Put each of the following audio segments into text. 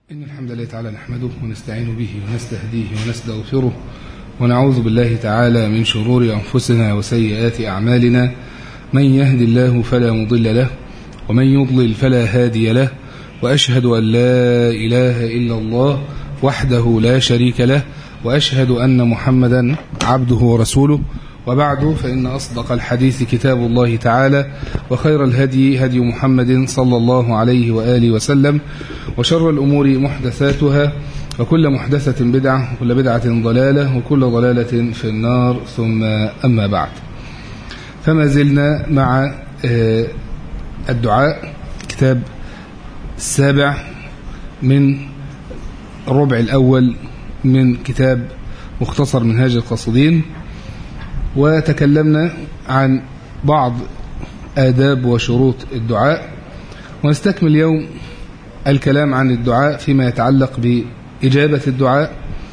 إن الحمد لله تعالى نحمده ونستعين به ونستهديه ونستغفره ونعوذ بالله تعالى من شرور أنفسنا وسيئات أعمالنا من يهد الله فلا مضل له ومن يضلل فلا هادي له وأشهد أن لا إله إلا الله وحده لا شريك له وأشهد أن محمدا عبده ورسوله وبعد فإن أصدق الحديث كتاب الله تعالى وخير الهدي هدي محمد صلى الله عليه وآله وسلم وشر الأمور محدثاتها وكل محدثة بدعة وكل بدعة ضلالة وكل ضلالة في النار ثم أما بعد فما زلنا مع الدعاء كتاب السابع من الربع الأول من كتاب مختصر منهاج القصدين وتكلمنا عن بعض آداب وشروط الدعاء ونستكمل اليوم الكلام عن الدعاء فيما يتعلق بإجابة الدعاء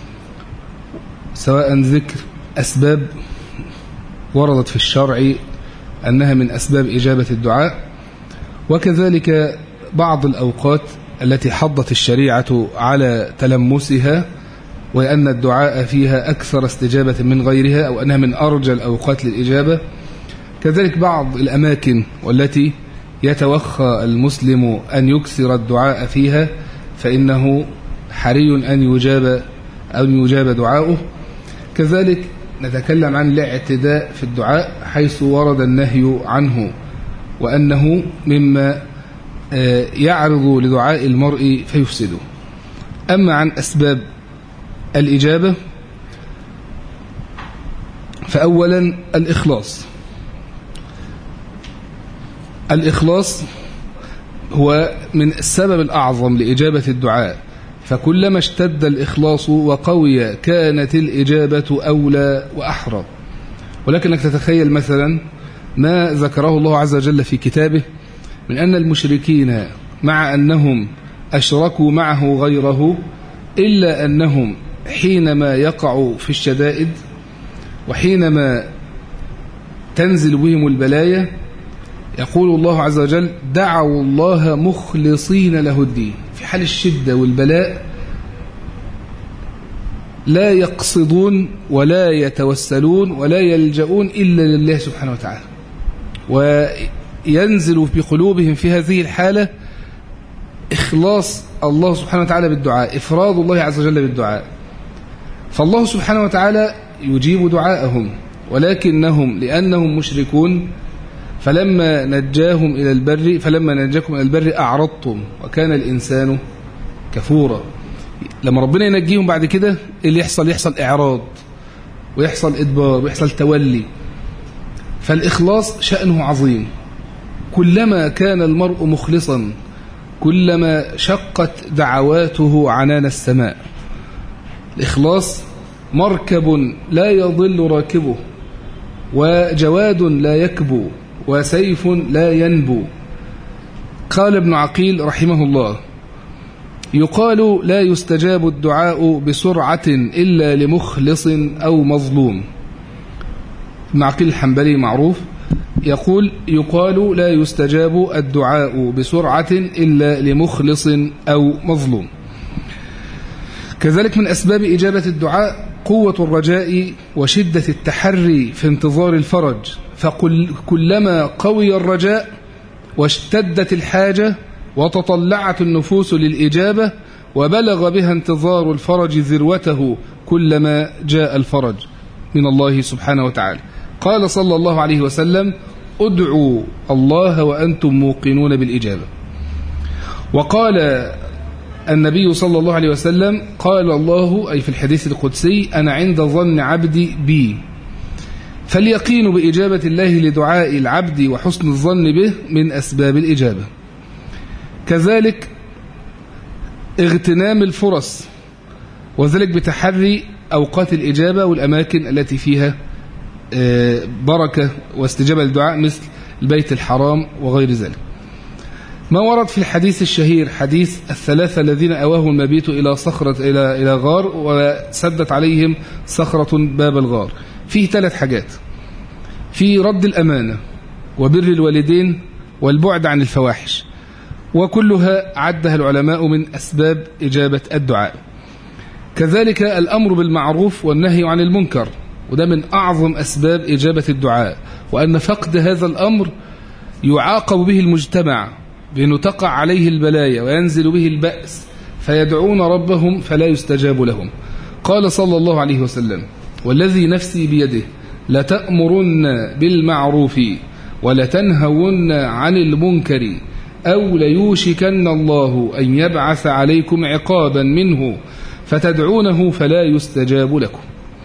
سواء ذكر أسباب وردت في الشرع أنها من أسباب إجابة الدعاء وكذلك بعض الأوقات التي حضت الشريعة على تلمسها وأن الدعاء فيها أكثر استجابة من غيرها أو أنها من أرجى الأوقات للإجابة كذلك بعض الأماكن والتي يتوخى المسلم أن يكثر الدعاء فيها فإنه حري أن يجاب أو يجاب دعاؤه كذلك نتكلم عن الاعتداء في الدعاء حيث ورد النهي عنه وأنه مما يعرض لدعاء المرء فيفسده أما عن أسباب الإجابة فأولا الإخلاص الإخلاص هو من السبب الأعظم لإجابة الدعاء فكلما اشتد الإخلاص وقوي كانت الإجابة أولى وأحرى ولكنك تتخيل مثلا ما ذكره الله عز وجل في كتابه من أن المشركين مع أنهم أشركوا معه غيره إلا أنهم حينما يقعوا في الشدائد وحينما تنزل بهم البلايا يقول الله عز وجل دعوا الله مخلصين له الدين في حال الشدة والبلاء لا يقصدون ولا يتوسلون ولا يلجؤون إلا لله سبحانه وتعالى وينزل في قلوبهم في هذه الحالة إخلاص الله سبحانه وتعالى بالدعاء إفراد الله عز وجل بالدعاء فالله سبحانه وتعالى يجيب دعاءهم ولكنهم لأنهم مشركون فلما نجاهم إلى البر فلما نجاكم إلى البر أعرضتم وكان الإنسان كفورا لما ربنا ينجيهم بعد كده اللي يحصل يحصل إعراض ويحصل إدبار ويحصل تولي فالإخلاص شأنه عظيم كلما كان المرء مخلصا كلما شقت دعواته عنان السماء الإخلاص مركب لا يضل راكبه وجواد لا يكبو وسيف لا ينبو قال ابن عقيل رحمه الله يقال لا يستجاب الدعاء بسرعة إلا لمخلص أو مظلوم ابن عقيل الحنبلي معروف يقول يقال لا يستجاب الدعاء بسرعة إلا لمخلص أو مظلوم كذلك من أسباب إجابة الدعاء قوة الرجاء وشدة التحري في انتظار الفرج فكلما قوي الرجاء واشتدت الحاجة وتطلعت النفوس للإجابة وبلغ بها انتظار الفرج ذروته كلما جاء الفرج من الله سبحانه وتعالى قال صلى الله عليه وسلم ادعوا الله وأنتم موقنون بالإجابة وقال النبي صلى الله عليه وسلم قال الله أي في الحديث القدسي أنا عند ظن عبدي بي فاليقين بإجابة الله لدعاء العبد وحسن الظن به من أسباب الإجابة كذلك اغتنام الفرص وذلك بتحري أوقات الإجابة والأماكن التي فيها بركة واستجابة للدعاء مثل البيت الحرام وغير ذلك ما ورد في الحديث الشهير حديث الثلاثة الذين أواهم المبيت إلى صخرة إلى إلى غار وسدت عليهم صخرة باب الغار فيه ثلاث حاجات في رد الأمانة وبر الوالدين والبعد عن الفواحش وكلها عدها العلماء من أسباب إجابة الدعاء كذلك الأمر بالمعروف والنهي عن المنكر وده من أعظم أسباب إجابة الدعاء وأن فقد هذا الأمر يعاقب به المجتمع بأنه تقع عليه البلايا وينزل به البأس فيدعون ربهم فلا يستجاب لهم قال صلى الله عليه وسلم والذي نفسي بيده لتأمرن بالمعروف ولتنهون عن المنكر أو ليوشكن الله أن يبعث عليكم عقابا منه فتدعونه فلا يستجاب لكم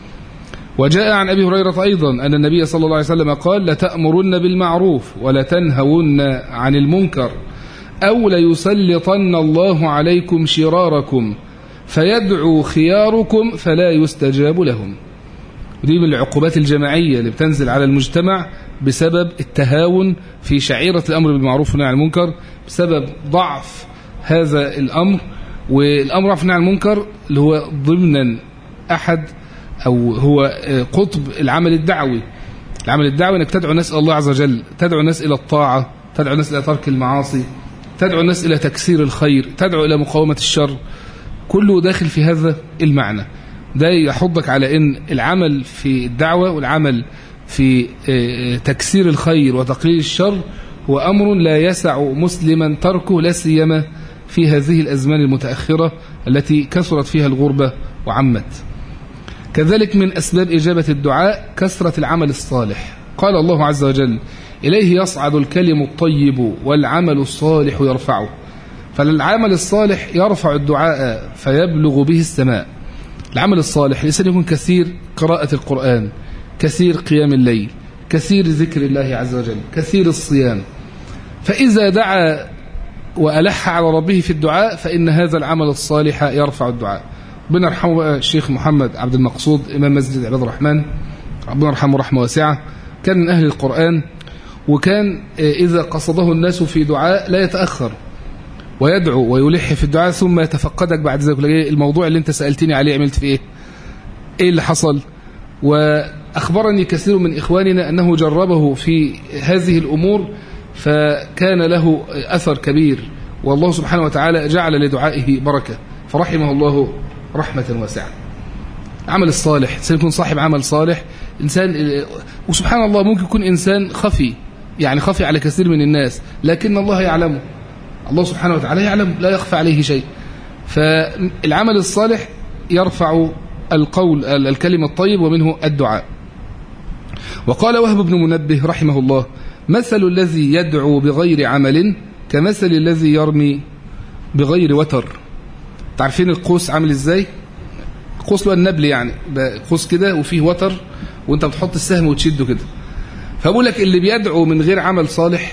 وجاء عن أبي هريرة أيضا أن النبي صلى الله عليه وسلم قال لتأمرن بالمعروف ولتنهون عن المنكر أو ليسلطن الله عليكم شراركم فيدعو خياركم فلا يستجاب لهم ودي من العقوبات الجماعية اللي بتنزل على المجتمع بسبب التهاون في شعيرة الأمر بالمعروف والنهي عن المنكر بسبب ضعف هذا الأمر والأمر عن المنكر اللي هو ضمنا أحد أو هو قطب العمل الدعوي العمل الدعوي أنك تدعو الناس إلى الله عز وجل تدعو الناس إلى الطاعة تدعو الناس إلى ترك المعاصي تدعو الناس إلى تكسير الخير تدعو إلى مقاومة الشر كله داخل في هذا المعنى ده يحضك على أن العمل في الدعوة والعمل في تكسير الخير وتقليل الشر هو أمر لا يسع مسلما تركه لا سيما في هذه الأزمان المتأخرة التي كثرت فيها الغربة وعمت كذلك من أسباب إجابة الدعاء كثرة العمل الصالح قال الله عز وجل إليه يصعد الكلم الطيب والعمل الصالح يرفعه فالعمل الصالح يرفع الدعاء فيبلغ به السماء العمل الصالح الإنسان يكون كثير قراءة القرآن كثير قيام الليل كثير ذكر الله عز وجل كثير الصيام فإذا دعا وألح على ربه في الدعاء فإن هذا العمل الصالح يرفع الدعاء ربنا يرحمه الشيخ محمد عبد المقصود إمام مسجد عباد الرحمن ربنا يرحمه رحمة واسعة كان من أهل القرآن وكان إذا قصده الناس في دعاء لا يتأخر ويدعو ويلح في الدعاء ثم يتفقدك بعد ذلك الموضوع اللي انت سألتني عليه عملت في ايه ايه اللي حصل وأخبرني كثير من إخواننا أنه جربه في هذه الأمور فكان له أثر كبير والله سبحانه وتعالى جعل لدعائه بركة فرحمه الله رحمة واسعة عمل الصالح إنسان يكون صاحب عمل صالح إنسان وسبحان الله ممكن يكون إنسان خفي يعني خفي على كثير من الناس لكن الله يعلمه الله سبحانه وتعالى يعلم لا يخفى عليه شيء فالعمل الصالح يرفع القول الكلمة الطيب ومنه الدعاء وقال وهب بن منبه رحمه الله مثل الذي يدعو بغير عمل كمثل الذي يرمي بغير وتر تعرفين القوس عامل ازاي قوس له النبل يعني قوس كده وفيه وتر وانت بتحط السهم وتشده كده فبقول لك اللي بيدعو من غير عمل صالح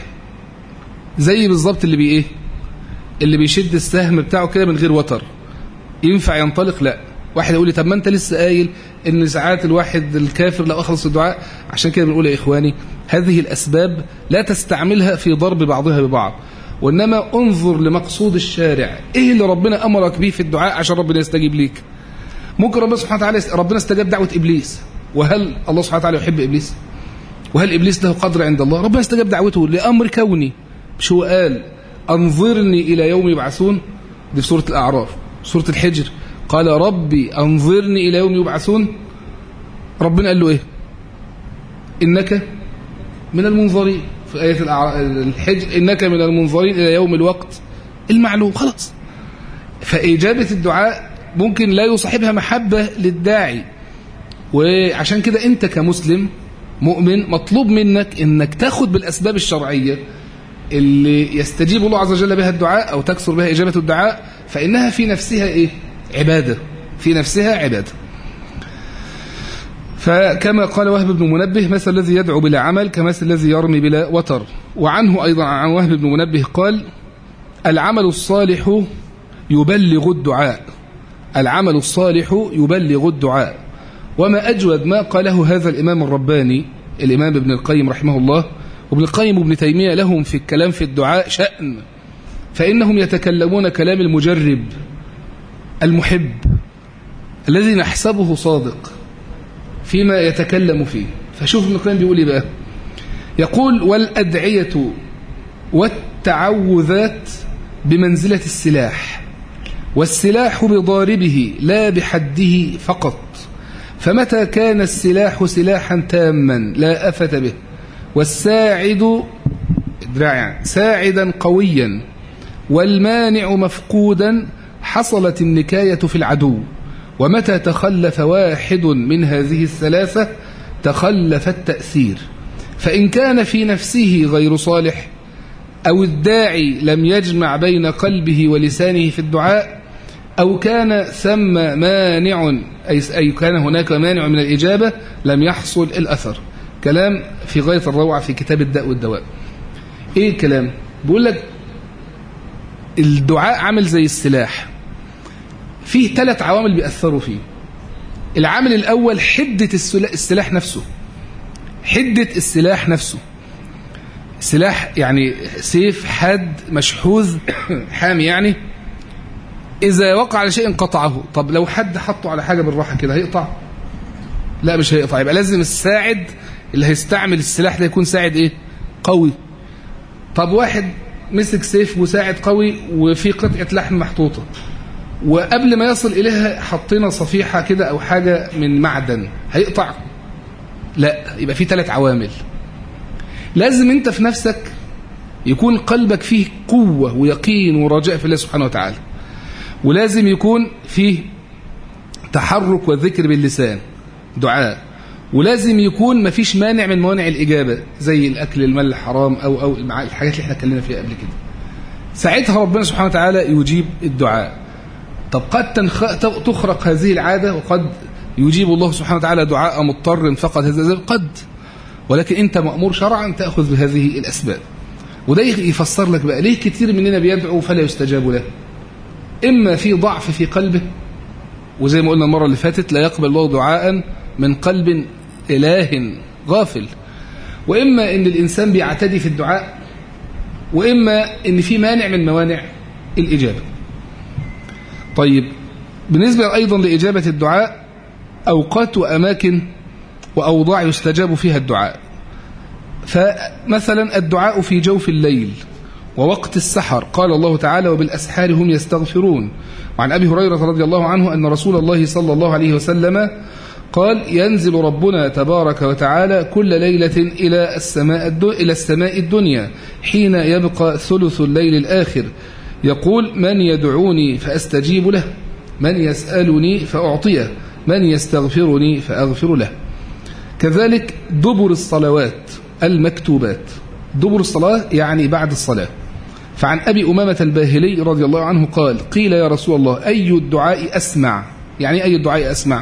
زي بالظبط اللي بي ايه اللي بيشد السهم بتاعه كده من غير وتر ينفع ينطلق لا واحد يقول لي طب ما انت لسه قايل ان ساعات الواحد الكافر لو اخلص الدعاء عشان كده بنقول يا اخواني هذه الاسباب لا تستعملها في ضرب بعضها ببعض وانما انظر لمقصود الشارع ايه اللي ربنا امرك به في الدعاء عشان ربنا يستجيب ليك ممكن ربنا سبحانه وتعالى ربنا استجاب دعوه ابليس وهل الله سبحانه وتعالى يحب ابليس وهل ابليس له قدر عند الله ربنا استجاب دعوته لامر كوني مش هو قال انظرني الى يوم يبعثون دي في سوره الاعراف سوره الحجر قال ربي أنظرني إلى يوم يبعثون ربنا قال له إيه إنك من المنظرين في آية الحج إنك من المنظرين إلى يوم الوقت المعلوم خلاص فإجابة الدعاء ممكن لا يصاحبها محبة للداعي وعشان كده أنت كمسلم مؤمن مطلوب منك أنك تاخد بالأسباب الشرعية اللي يستجيب الله عز وجل بها الدعاء أو تكثر بها إجابة الدعاء فإنها في نفسها إيه عبادة في نفسها عبادة فكما قال وهب بن منبه مثل الذي يدعو بلا عمل كمثل الذي يرمي بلا وتر وعنه أيضا عن وهب بن منبه قال العمل الصالح يبلغ الدعاء العمل الصالح يبلغ الدعاء وما أجود ما قاله هذا الإمام الرباني الإمام ابن القيم رحمه الله وابن القيم وابن تيمية لهم في الكلام في الدعاء شأن فإنهم يتكلمون كلام المجرب المحب الذي نحسبه صادق فيما يتكلم فيه فشوف ابن القيم بيقول ايه بقى يقول والأدعية والتعوذات بمنزلة السلاح والسلاح بضاربه لا بحده فقط فمتى كان السلاح سلاحا تاما لا أفت به والساعد دراعا ساعدا قويا والمانع مفقودا حصلت النكاية في العدو ومتى تخلف واحد من هذه الثلاثة تخلف التأثير فإن كان في نفسه غير صالح أو الداعي لم يجمع بين قلبه ولسانه في الدعاء أو كان ثم مانع أي كان هناك مانع من الإجابة لم يحصل الأثر كلام في غاية الروعة في كتاب الداء والدواء إيه الكلام بيقول لك الدعاء عامل زي السلاح فيه ثلاث عوامل بيأثروا فيه العامل الأول حدة السلاح نفسه حدة السلاح نفسه سلاح يعني سيف حاد مشحوذ حامي يعني إذا وقع على شيء قطعه طب لو حد حطه على حاجة بالراحة كده هيقطع لا مش هيقطع يبقى لازم الساعد اللي هيستعمل السلاح ده يكون ساعد ايه قوي طب واحد مسك سيف وساعد قوي وفي قطعة لحم محطوطة وقبل ما يصل إليها حطينا صفيحة كده أو حاجة من معدن هيقطع لا يبقى في ثلاث عوامل لازم انت في نفسك يكون قلبك فيه قوة ويقين ورجاء في الله سبحانه وتعالى ولازم يكون فيه تحرك وذكر باللسان دعاء ولازم يكون ما فيش مانع من موانع الإجابة زي الأكل المال الحرام أو, أو الحاجات اللي احنا اتكلمنا فيها قبل كده ساعتها ربنا سبحانه وتعالى يجيب الدعاء طب قد تخرق هذه العادة وقد يجيب الله سبحانه وتعالى دعاء مضطر فقط هذا قد ولكن انت مأمور شرعا تأخذ بهذه الأسباب وده يفسر لك بقى ليه كتير مننا بيدعو فلا يستجاب له إما في ضعف في قلبه وزي ما قلنا المرة اللي فاتت لا يقبل الله دعاء من قلب إله غافل وإما إن الإنسان بيعتدي في الدعاء وإما إن في مانع من موانع الإجابة طيب بالنسبة أيضا لإجابة الدعاء أوقات وأماكن وأوضاع يستجاب فيها الدعاء فمثلا الدعاء في جوف الليل ووقت السحر قال الله تعالى وبالأسحار هم يستغفرون وعن أبي هريرة رضي الله عنه أن رسول الله صلى الله عليه وسلم قال ينزل ربنا تبارك وتعالى كل ليلة إلى السماء إلى السماء الدنيا حين يبقى ثلث الليل الآخر يقول من يدعوني فأستجيب له من يسألني فأعطيه من يستغفرني فأغفر له كذلك دبر الصلوات المكتوبات دبر الصلاة يعني بعد الصلاة فعن أبي أمامة الباهلي رضي الله عنه قال قيل يا رسول الله أي الدعاء أسمع يعني أي الدعاء أسمع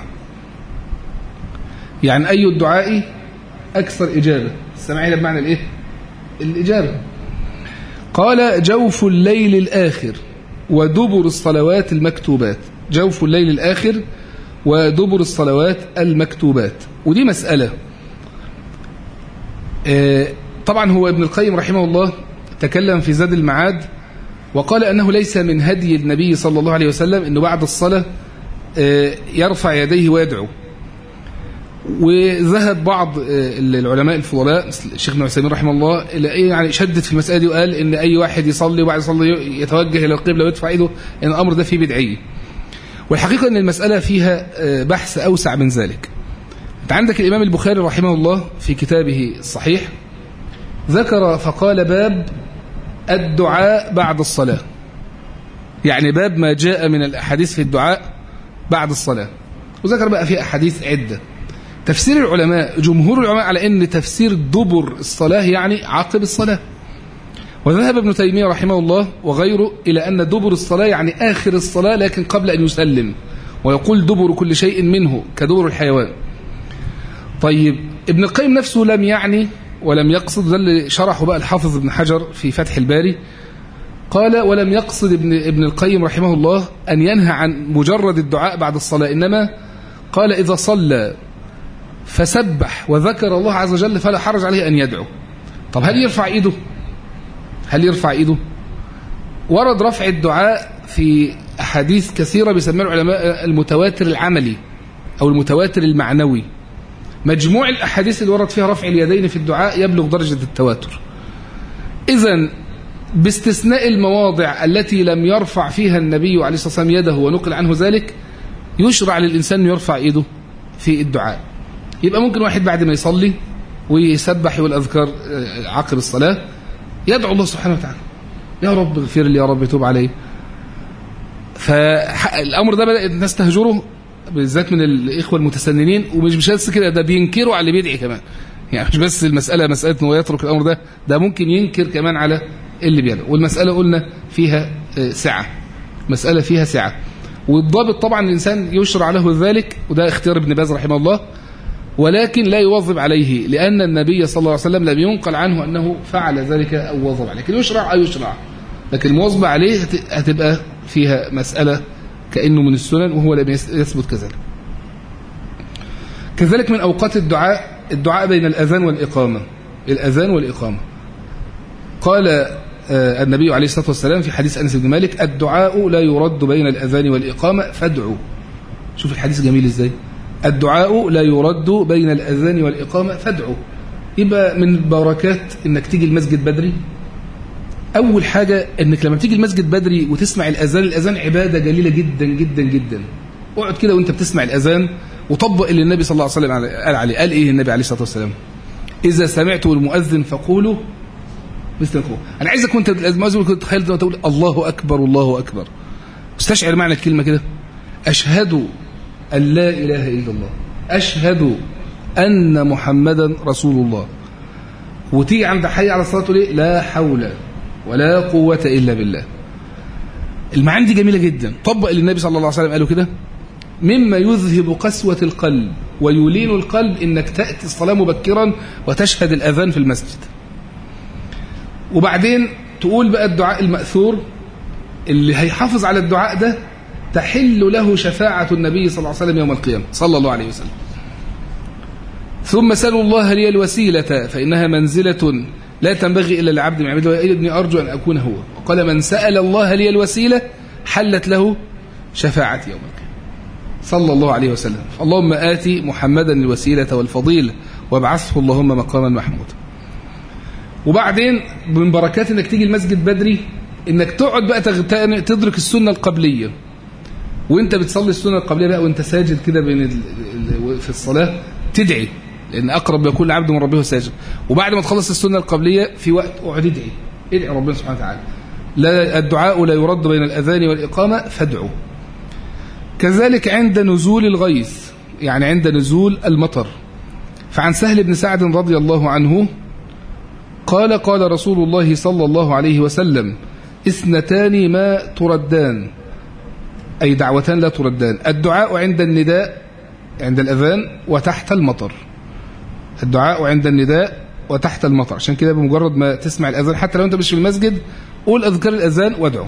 يعني أي الدعاء أكثر إجابة السمع هنا بمعنى الإيه الإجابة قال جوف الليل الآخر ودبر الصلوات المكتوبات جوف الليل الآخر ودبر الصلوات المكتوبات ودي مسألة طبعا هو ابن القيم رحمه الله تكلم في زاد المعاد وقال أنه ليس من هدي النبي صلى الله عليه وسلم أنه بعد الصلاة يرفع يديه ويدعو وذهب بعض العلماء الفضلاء مثل الشيخ ابن عثيمين رحمه الله الى يعني شدد في المساله دي وقال ان اي واحد يصلي وبعد يصلي يتوجه الى القبله ويدفع ايده ان الامر ده فيه بدعيه والحقيقه ان المساله فيها بحث اوسع من ذلك انت عندك الامام البخاري رحمه الله في كتابه الصحيح ذكر فقال باب الدعاء بعد الصلاه يعني باب ما جاء من الاحاديث في الدعاء بعد الصلاه وذكر بقى في احاديث عده تفسير العلماء جمهور العلماء على ان تفسير دبر الصلاة يعني عقب الصلاة وذهب ابن تيمية رحمه الله وغيره إلى أن دبر الصلاة يعني آخر الصلاة لكن قبل أن يسلم ويقول دبر كل شيء منه كدبر الحيوان طيب ابن القيم نفسه لم يعني ولم يقصد ده اللي شرحه بقى الحافظ ابن حجر في فتح الباري قال ولم يقصد ابن, ابن القيم رحمه الله أن ينهى عن مجرد الدعاء بعد الصلاة إنما قال إذا صلى فسبح وذكر الله عز وجل فلا حرج عليه أن يدعو طب هل يرفع إيده هل يرفع إيده ورد رفع الدعاء في أحاديث كثيرة بيسميها العلماء المتواتر العملي أو المتواتر المعنوي مجموع الأحاديث اللي ورد فيها رفع اليدين في الدعاء يبلغ درجة التواتر إذا باستثناء المواضع التي لم يرفع فيها النبي عليه الصلاة والسلام يده ونقل عنه ذلك يشرع للإنسان أن يرفع إيده في الدعاء يبقى ممكن واحد بعد ما يصلي ويسبح والأذكار عقب الصلاة يدعو الله سبحانه وتعالى يا رب اغفر لي يا رب توب علي فالأمر ده بدأت الناس تهجره بالذات من الإخوة المتسننين ومش مش بس كده ده بينكروا على اللي بيدعي كمان يعني مش بس المسألة مسألة أنه يترك الأمر ده ده ممكن ينكر كمان على اللي بيدعو والمسألة قلنا فيها سعة مسألة فيها سعة والضابط طبعا الإنسان يشرع له ذلك وده اختيار ابن باز رحمه الله ولكن لا يواظب عليه لأن النبي صلى الله عليه وسلم لم ينقل عنه أنه فعل ذلك أو واظب عليه لكن يشرع أو يشرع لكن المواظبة عليه هتبقى فيها مسألة كأنه من السنن وهو لم يثبت كذلك كذلك من أوقات الدعاء الدعاء بين الأذان والإقامة الأذان والإقامة قال النبي عليه الصلاة والسلام في حديث أنس بن مالك الدعاء لا يرد بين الأذان والإقامة فادعوا شوف الحديث جميل إزاي الدعاء لا يرد بين الأذان والإقامة فادعوا يبقى من البركات إنك تيجي المسجد بدري أول حاجة إنك لما تيجي المسجد بدري وتسمع الأذان الأذان عبادة جليلة جدا جدا جدا اقعد كده وانت بتسمع الأذان وطبق اللي النبي صلى الله عليه وسلم قال عليه قال إيه النبي عليه الصلاة والسلام إذا سمعت المؤذن فقولوا مثل القول أنا عايزك وانت المؤذن كنت تخيل تقول الله أكبر الله أكبر استشعر معنى الكلمة كده أشهد أن لا إله إلا الله أشهد أن محمدا رسول الله وتيجي عند حي على الصلاة ليه لا حول ولا قوة إلا بالله المعاني دي جميلة جدا طبق اللي النبي صلى الله عليه وسلم قاله كده مما يذهب قسوة القلب ويلين القلب إنك تأتي الصلاة مبكرا وتشهد الأذان في المسجد وبعدين تقول بقى الدعاء المأثور اللي هيحافظ على الدعاء ده تحل له شفاعة النبي صلى الله عليه وسلم يوم القيامة صلى الله عليه وسلم ثم سألوا الله لي الوسيلة فإنها منزلة لا تنبغي إلا لعبد من عبده وإني أرجو أن أكون هو وقال من سأل الله لي الوسيلة حلت له شفاعة يوم القيامة صلى الله عليه وسلم اللهم آتي محمدا الوسيلة والفضيلة وابعثه اللهم مقاما محمودا وبعدين من بركات انك تيجي المسجد بدري انك تقعد بقى تدرك السنة القبلية وانت بتصلي السنة القبلية بقى وانت ساجد كده بين في الصلاة تدعي لان اقرب يكون العبد من ربه ساجد وبعد ما تخلص السنة القبلية في وقت اقعد ادعي ادعي ربنا سبحانه وتعالى لا الدعاء لا يرد بين الاذان والاقامة فادعوا كذلك عند نزول الغيث يعني عند نزول المطر فعن سهل بن سعد رضي الله عنه قال قال رسول الله صلى الله عليه وسلم اثنتان ما تردان أي دعوتان لا تردان الدعاء عند النداء عند الأذان وتحت المطر الدعاء عند النداء وتحت المطر عشان كده بمجرد ما تسمع الأذان حتى لو أنت مش في المسجد قول أذكار الأذان وادعو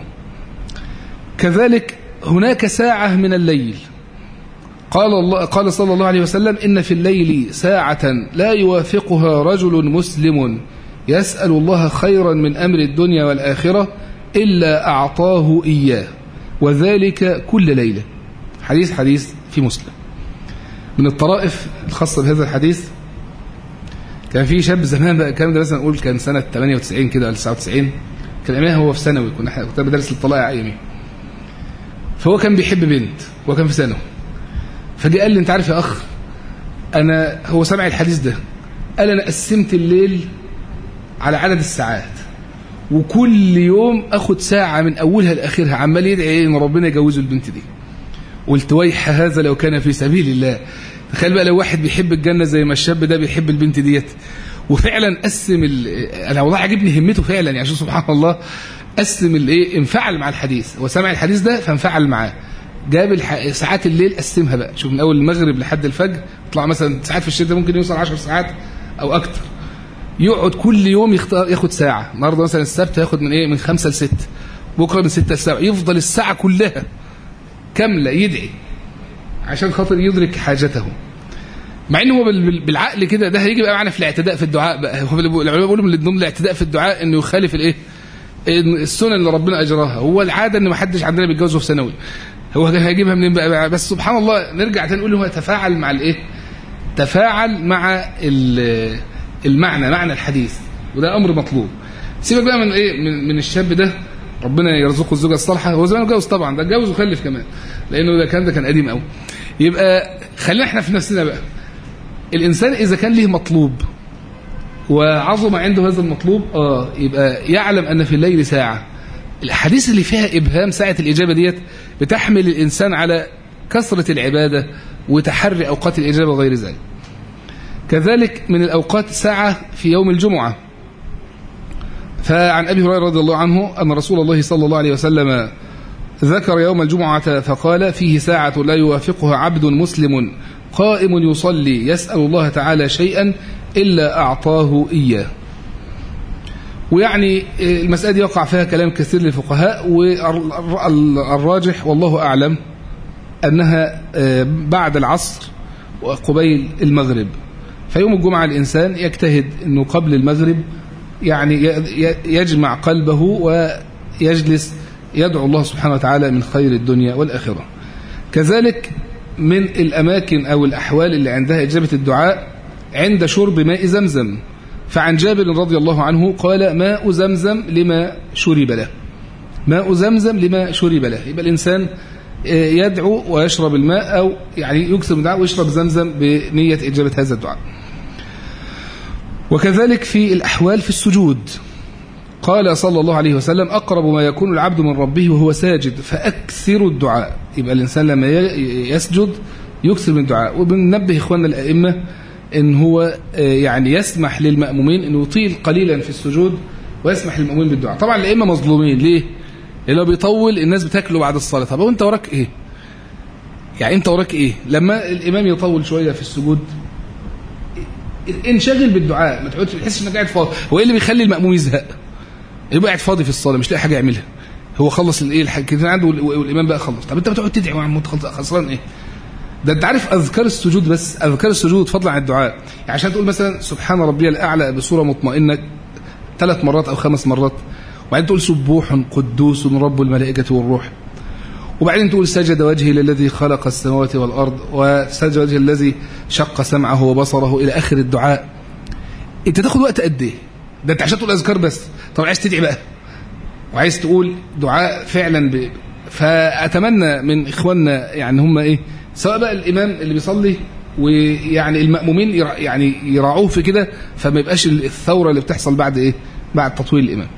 كذلك هناك ساعة من الليل قال الله قال صلى الله عليه وسلم إن في الليل ساعة لا يوافقها رجل مسلم يسأل الله خيرا من أمر الدنيا والآخرة إلا أعطاه إياه وذلك كل ليلة حديث حديث في مسلم من الطرائف الخاصة بهذا الحديث كان في شاب زمان بقى الكلام ده مثلا نقول كان سنة 98 كده ولا 99 كان أيامها هو في ثانوي كنا احنا كنت بدرس الطلائع أيامي فهو كان بيحب بنت وهو كان في ثانوي فجاء قال لي انت عارف يا اخ انا هو سمع الحديث ده قال انا قسمت الليل على عدد الساعات وكل يوم اخد ساعة من اولها لاخرها عمال يدعي ان ربنا يجوزه البنت دي قلت ويح هذا لو كان في سبيل الله تخيل بقى لو واحد بيحب الجنة زي ما الشاب ده بيحب البنت ديت وفعلا قسم انا والله عجبني همته فعلا يعني سبحان الله قسم الايه انفعل مع الحديث هو سمع الحديث ده فانفعل معاه جاب الح... ساعات الليل قسمها بقى شوف من اول المغرب لحد الفجر يطلع مثلا ساعات في الشتاء ممكن يوصل 10 ساعات او اكتر يقعد كل يوم يختار ياخد ساعه النهارده مثلا السبت هياخد من ايه من 5 ل 6 بكره من 6 ل 7 يفضل الساعه كلها كامله يدعي عشان خاطر يدرك حاجته مع ان هو بالعقل كده ده هيجي بقى معانا في الاعتداء في الدعاء بقى هو العلماء بيقولوا من ضمن الاعتداء في الدعاء انه يخالف الايه السنن اللي ربنا اجراها هو العاده ان ما حدش عندنا بيتجوزه في ثانوي هو هيجيبها منين بقى بس سبحان الله نرجع تاني نقول هو تفاعل مع الايه تفاعل مع المعنى معنى الحديث وده امر مطلوب سيبك بقى من ايه من, من الشاب ده ربنا يرزقه الزوجه الصالحه هو زمان اتجوز طبعا ده اتجوز وخلف كمان لانه ده كان ده كان قديم قوي يبقى خلينا احنا في نفسنا بقى الانسان اذا كان له مطلوب وعظم عنده هذا المطلوب اه يبقى يعلم ان في الليل ساعه الحديث اللي فيها ابهام ساعه الاجابه ديت بتحمل الانسان على كثره العباده وتحري اوقات الاجابه وغير ذلك كذلك من الاوقات ساعه في يوم الجمعه فعن ابي هريره رضي الله عنه ان رسول الله صلى الله عليه وسلم ذكر يوم الجمعه فقال فيه ساعه لا يوافقها عبد مسلم قائم يصلي يسال الله تعالى شيئا الا اعطاه اياه ويعني المسألة دي يقع فيها كلام كثير للفقهاء والراجح والله أعلم أنها بعد العصر وقبيل المغرب فيوم الجمعة الإنسان يجتهد أنه قبل المغرب يعني يجمع قلبه ويجلس يدعو الله سبحانه وتعالى من خير الدنيا والآخرة كذلك من الأماكن أو الأحوال اللي عندها إجابة الدعاء عند شرب ماء زمزم فعن جابر رضي الله عنه قال ماء زمزم لما شرب له ماء زمزم لما شرب له يبقى الإنسان يدعو ويشرب الماء أو يعني يكثر من الدعاء ويشرب زمزم بنية إجابة هذا الدعاء وكذلك في الأحوال في السجود قال صلى الله عليه وسلم أقرب ما يكون العبد من ربه وهو ساجد فأكثر الدعاء يبقى الإنسان لما يسجد يكثر من الدعاء وبننبه إخواننا الأئمة إن هو يعني يسمح للمأمومين أنه يطيل قليلا في السجود ويسمح للمأمومين بالدعاء طبعا الأئمة مظلومين ليه؟ لأنه بيطول الناس بتاكله بعد الصلاة طب وانت وراك ايه يعني انت وراك ايه لما الامام يطول شوية في السجود انشغل بالدعاء ما تقعدش تحسش انك قاعد فاضي هو ايه اللي بيخلي المأموم يزهق يبقى قاعد فاضي في الصلاة مش لاقي حاجة يعملها هو خلص الايه الحاجتين عنده والامام بقى خلص طب انت بتقعد تدعي وعم خسران ايه ده انت عارف اذكار السجود بس اذكار السجود فضلا عن الدعاء يعني عشان تقول مثلا سبحان ربي الاعلى بصوره مطمئنه ثلاث مرات او خمس مرات وبعدين تقول سبوح قدوس رب الملائكة والروح وبعدين تقول سجد وجهي للذي خلق السماوات والأرض وسجد وجهي الذي شق سمعه وبصره إلى آخر الدعاء أنت تاخد وقت قد إيه ده أنت عشان تقول أذكار بس طب عايز تدعي بقى وعايز تقول دعاء فعلا ب... فأتمنى من إخواننا يعني هم إيه سواء بقى الإمام اللي بيصلي ويعني المأمومين يرا يعني يراعوه في كده فما يبقاش الثورة اللي بتحصل بعد إيه بعد تطويل الإمام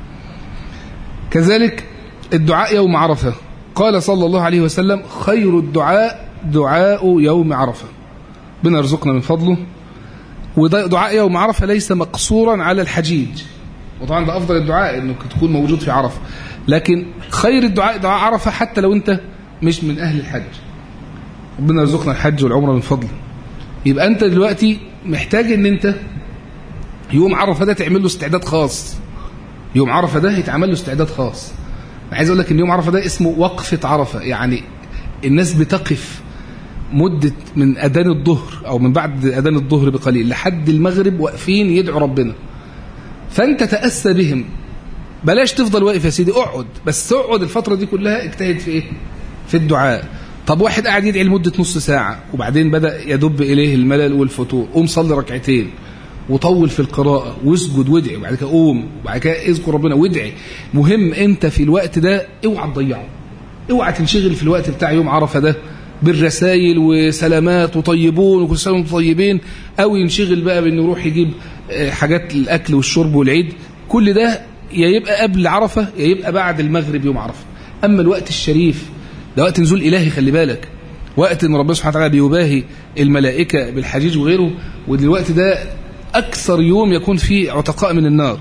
كذلك الدعاء يوم عرفة قال صلى الله عليه وسلم خير الدعاء دعاء يوم عرفة بنا يرزقنا من فضله ودعاء يوم عرفة ليس مقصورا على الحجيج وطبعا ده أفضل الدعاء أنك تكون موجود في عرفة لكن خير الدعاء دعاء عرفة حتى لو أنت مش من أهل الحج ربنا يرزقنا الحج والعمرة من فضله يبقى أنت دلوقتي محتاج أن أنت يوم عرفة ده تعمل له استعداد خاص يوم عرفة ده يتعمل له استعداد خاص عايز اقول لك ان يوم عرفة ده اسمه وقفة عرفة يعني الناس بتقف مدة من أذان الظهر أو من بعد أذان الظهر بقليل لحد المغرب واقفين يدعوا ربنا فأنت تأسى بهم بلاش تفضل واقف يا سيدي اقعد بس اقعد الفترة دي كلها اجتهد في ايه في الدعاء طب واحد قاعد يدعي لمدة نص ساعة وبعدين بدأ يدب إليه الملل والفتور قوم صلي ركعتين وطول في القراءة واسجد وادعي وبعد كده قوم وبعد كده اذكر ربنا وادعي مهم انت في الوقت ده اوعى تضيعه اوعى تنشغل في الوقت بتاع يوم عرفة ده بالرسائل وسلامات وطيبون وكل سنه وانتم طيبين او ينشغل بقى بانه يروح يجيب حاجات الاكل والشرب والعيد كل ده يا يبقى قبل عرفه يا يبقى بعد المغرب يوم عرفه اما الوقت الشريف ده وقت نزول الهي خلي بالك وقت ان ربنا سبحانه وتعالى بيباهي الملائكه بالحجيج وغيره والوقت ده أكثر يوم يكون فيه عتقاء من النار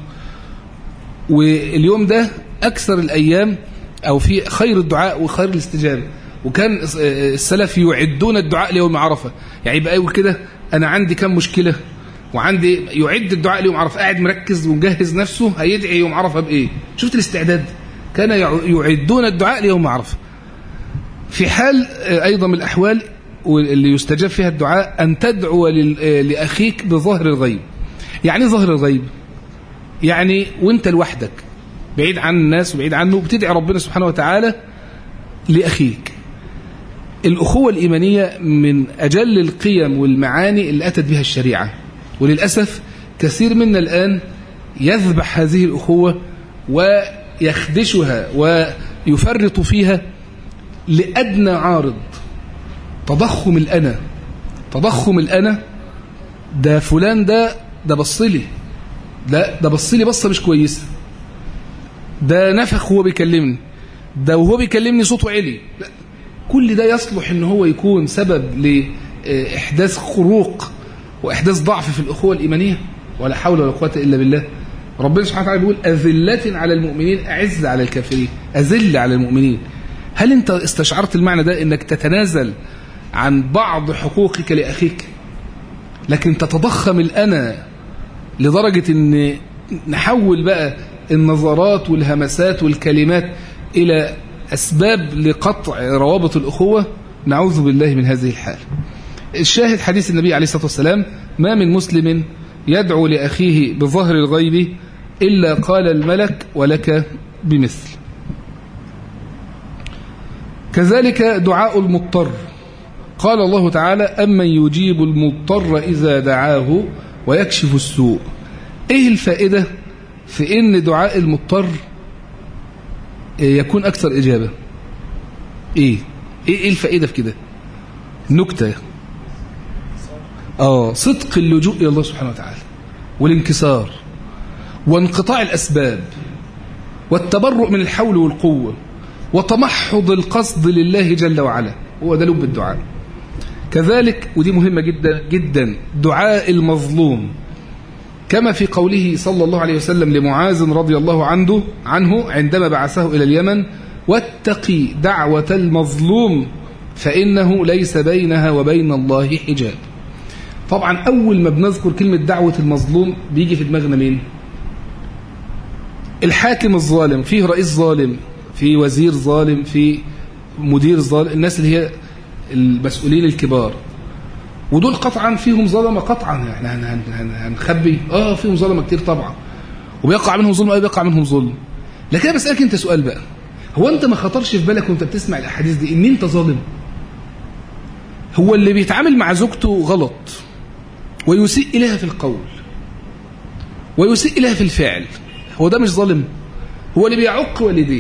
واليوم ده أكثر الأيام أو في خير الدعاء وخير الاستجابة وكان السلف يعدون الدعاء ليوم عرفة يعني يبقى يقول كده أنا عندي كم مشكلة وعندي يعد الدعاء ليوم عرفة قاعد مركز ومجهز نفسه هيدعي يوم عرفة بإيه شفت الاستعداد كان يعدون الدعاء ليوم عرفة في حال أيضا من الأحوال واللي يستجاب فيها الدعاء أن تدعو لأخيك بظهر الغيب يعني ظهر الغيب يعني وانت لوحدك بعيد عن الناس وبعيد عنه بتدعي ربنا سبحانه وتعالى لأخيك الأخوة الإيمانية من أجل القيم والمعاني اللي أتت بها الشريعة وللأسف كثير منا الآن يذبح هذه الأخوة ويخدشها ويفرط فيها لأدنى عارض تضخم الأنا تضخم الأنا ده فلان ده ده بصلي لا ده بصلي بصة مش كويسة ده نفخ وهو بيكلمني ده وهو بيكلمني صوته عالي لا كل ده يصلح ان هو يكون سبب لإحداث خروق وإحداث ضعف في الأخوة الإيمانية ولا حول ولا قوة إلا بالله ربنا سبحانه وتعالى بيقول أذلة على المؤمنين أعز على الكافرين أذل على المؤمنين هل أنت استشعرت المعنى ده أنك تتنازل عن بعض حقوقك لأخيك لكن تتضخم الأنا لدرجة أن نحول بقى النظرات والهمسات والكلمات إلى أسباب لقطع روابط الأخوة نعوذ بالله من هذه الحال الشاهد حديث النبي عليه الصلاة والسلام ما من مسلم يدعو لأخيه بظهر الغيب إلا قال الملك ولك بمثل كذلك دعاء المضطر قال الله تعالى أمن يجيب المضطر إذا دعاه ويكشف السوء إيه الفائدة في إن دعاء المضطر يكون أكثر إجابة إيه إيه الفائدة في كده نكتة آه صدق اللجوء إلى الله سبحانه وتعالى والانكسار وانقطاع الأسباب والتبرؤ من الحول والقوة وتمحض القصد لله جل وعلا هو ده لب الدعاء كذلك ودي مهمة جدا جدا دعاء المظلوم كما في قوله صلى الله عليه وسلم لمعاذ رضي الله عنه عنه عندما بعثه إلى اليمن واتقي دعوة المظلوم فإنه ليس بينها وبين الله حجاب طبعا أول ما بنذكر كلمة دعوة المظلوم بيجي في دماغنا مين الحاكم الظالم فيه رئيس ظالم في وزير ظالم في مدير ظالم الناس اللي هي المسؤولين الكبار ودول قطعا فيهم ظلمة قطعا احنا هنخبي اه فيهم ظلمة كتير طبعا وبيقع منهم ظلم ايه بيقع منهم ظلم لكن انا بسألك انت سؤال بقى هو انت ما خطرش في بالك وانت بتسمع الاحاديث دي ان انت ظالم هو اللي بيتعامل مع زوجته غلط ويسيء إليها في القول ويسيء إليها في الفعل هو ده مش ظالم هو اللي بيعق والديه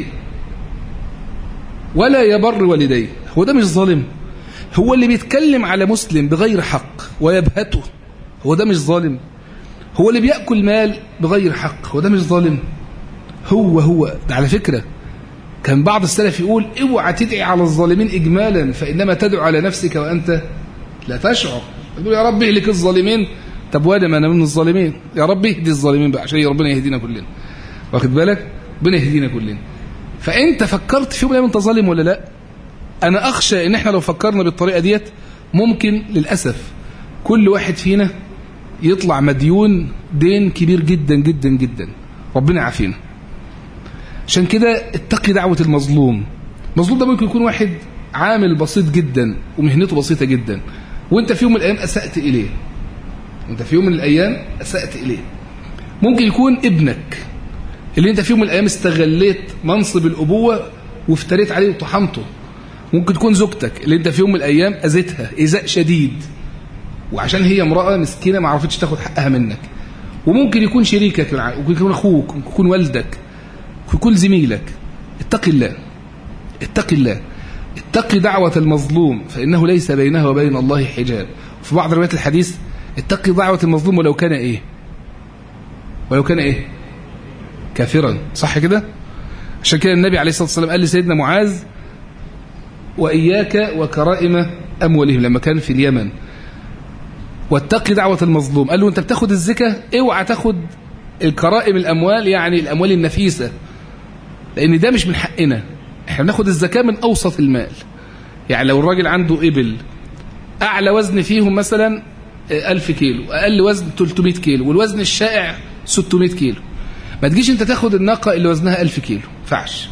ولا يبر والديه هو ده مش ظالم هو اللي بيتكلم على مسلم بغير حق ويبهته هو ده مش ظالم هو اللي بيأكل مال بغير حق هو ده مش ظالم هو هو ده على فكرة كان بعض السلف يقول اوعى تدعي على الظالمين إجمالا فإنما تدعو على نفسك وأنت لا تشعر يقول يا رب اهلك الظالمين طب وانا ما انا من الظالمين يا رب اهدي الظالمين بقى عشان ربنا يهدينا كلنا واخد بالك ربنا يهدينا كلنا فانت فكرت في يوم من انت ظالم ولا لا انا اخشى ان احنا لو فكرنا بالطريقه ديت ممكن للاسف كل واحد فينا يطلع مديون دين كبير جدا جدا جدا ربنا يعافينا عشان كده اتقي دعوه المظلوم المظلوم ده ممكن يكون واحد عامل بسيط جدا ومهنته بسيطه جدا وانت في يوم من الايام اسأت اليه انت في يوم من الايام اسأت اليه ممكن يكون ابنك اللي انت في يوم من الايام استغليت منصب الابوه وافتريت عليه وطحنته ممكن تكون زوجتك اللي انت في يوم من الايام اذيتها ايذاء شديد وعشان هي امراه مسكينه ما عرفتش تاخد حقها منك وممكن يكون شريكك ممكن يكون اخوك ممكن يكون والدك ممكن يكون زميلك اتق الله اتق الله اتقي دعوة المظلوم فإنه ليس بينها وبين الله حجاب في بعض روايات الحديث اتقي دعوة المظلوم ولو كان إيه ولو كان إيه كافرا صح كده عشان كده النبي عليه الصلاة والسلام قال لسيدنا معاذ وإياك وكرائم أموالهم لما كان في اليمن واتقي دعوة المظلوم قال له أنت بتاخد الزكاة اوعى تاخد الكرائم الأموال يعني الأموال النفيسة لأن ده مش من حقنا احنا بناخد الزكاة من أوسط المال يعني لو الراجل عنده إبل أعلى وزن فيهم مثلا 1000 كيلو أقل وزن 300 كيلو والوزن الشائع 600 كيلو ما تجيش انت تاخد الناقة اللي وزنها 1000 كيلو فعش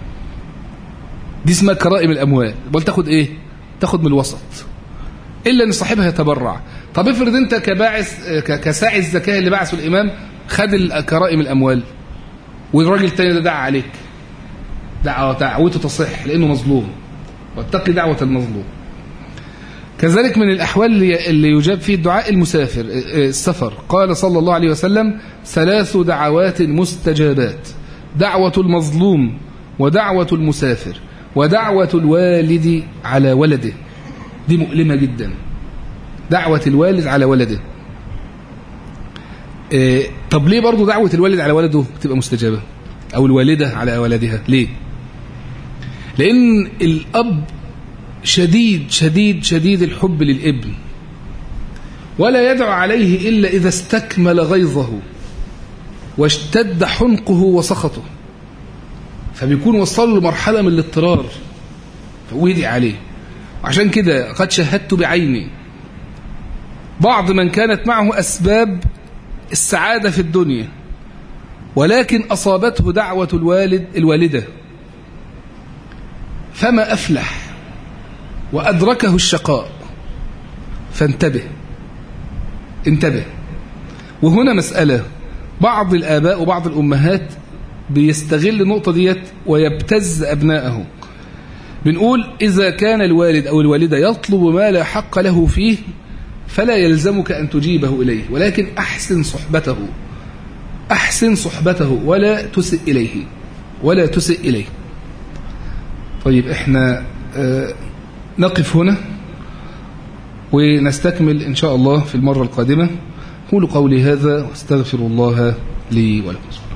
دي اسمها كرائم الأموال بقول تاخد ايه تاخد من الوسط إلا أن صاحبها يتبرع طب افرض انت كباعث كساعي الزكاة اللي بعثه الإمام خد كرائم الأموال والراجل التاني ده دعا عليك دعوة دعوته تصح لأنه مظلوم واتقي دعوة المظلوم كذلك من الأحوال اللي يجاب فيه الدعاء المسافر السفر قال صلى الله عليه وسلم ثلاث دعوات مستجابات دعوة المظلوم ودعوة المسافر ودعوة الوالد على ولده دي مؤلمة جدا دعوة الوالد على ولده إيه طب ليه برضو دعوة الوالد على ولده تبقى مستجابة أو الوالدة على ولدها ليه لأن الأب شديد شديد شديد الحب للابن ولا يدعو عليه إلا إذا استكمل غيظه واشتد حنقه وسخطه فبيكون وصل لمرحلة من الاضطرار فويدي عليه وعشان كده قد شاهدت بعيني بعض من كانت معه أسباب السعادة في الدنيا ولكن أصابته دعوة الوالد الوالدة فما أفلح وأدركه الشقاء فانتبه انتبه وهنا مسألة بعض الآباء وبعض الأمهات بيستغل النقطة ديت ويبتز أبنائه بنقول إذا كان الوالد أو الوالدة يطلب ما لا حق له فيه فلا يلزمك أن تجيبه إليه ولكن أحسن صحبته أحسن صحبته ولا تسئ إليه ولا تسئ إليه طيب إحنا آه نقف هنا ونستكمل إن شاء الله في المرة القادمة قولوا قولي هذا واستغفر الله لي ولكم